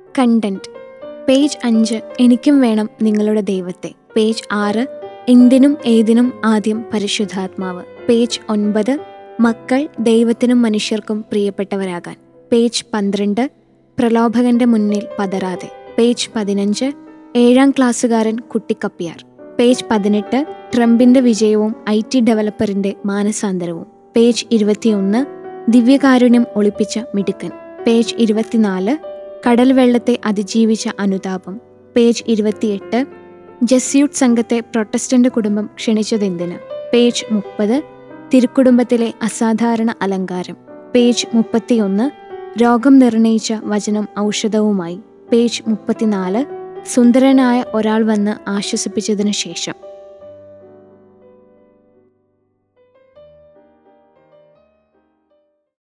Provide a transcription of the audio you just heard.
content page അഞ്ച് എനിക്കും വേണം നിങ്ങളുടെ ദൈവത്തെ പേജ് ആറ് എന്തിനും ഏതിനും ആദ്യം പരിശുദ്ധാത്മാവ് പേജ് ഒൻപത് മക്കൾ ദൈവത്തിനും മനുഷ്യർക്കും പ്രിയപ്പെട്ടവരാകാൻ പേജ് പന്ത്രണ്ട് പ്രലോഭകന്റെ മുന്നിൽ പതറാതെ പേജ് പതിനഞ്ച് ഏഴാം ക്ലാസ്സുകാരൻ കുട്ടിക്കപ്പിയാർ പേജ് പതിനെട്ട് ട്രംപിന്റെ വിജയവും ഐ ടി ഡെവലപ്പറിന്റെ മാനസാന്തരവും പേജ് ഇരുപത്തിയൊന്ന് ദിവ്യകാരുണ്യം ഒളിപ്പിച്ച മിടുക്കൻ പേജ് ഇരുപത്തിനാല് കടൽ വെള്ളത്തെ അതിജീവിച്ച അനുതാപം പേജ് ഇരുപത്തിയെട്ട് ജസ്യൂട്ട് സംഘത്തെ പ്രൊട്ടസ്റ്റന്റ് കുടുംബം ക്ഷണിച്ചതെന്തിന് പേജ് മുപ്പത് തിരുക്കുടുംബത്തിലെ അസാധാരണ അലങ്കാരം പേജ് മുപ്പത്തിയൊന്ന് രോഗം നിർണയിച്ച വചനം ഔഷധവുമായി പേജ് മുപ്പത്തിനാല് സുന്ദരനായ ഒരാൾ വന്ന് ആശ്വസിപ്പിച്ചതിനു ശേഷം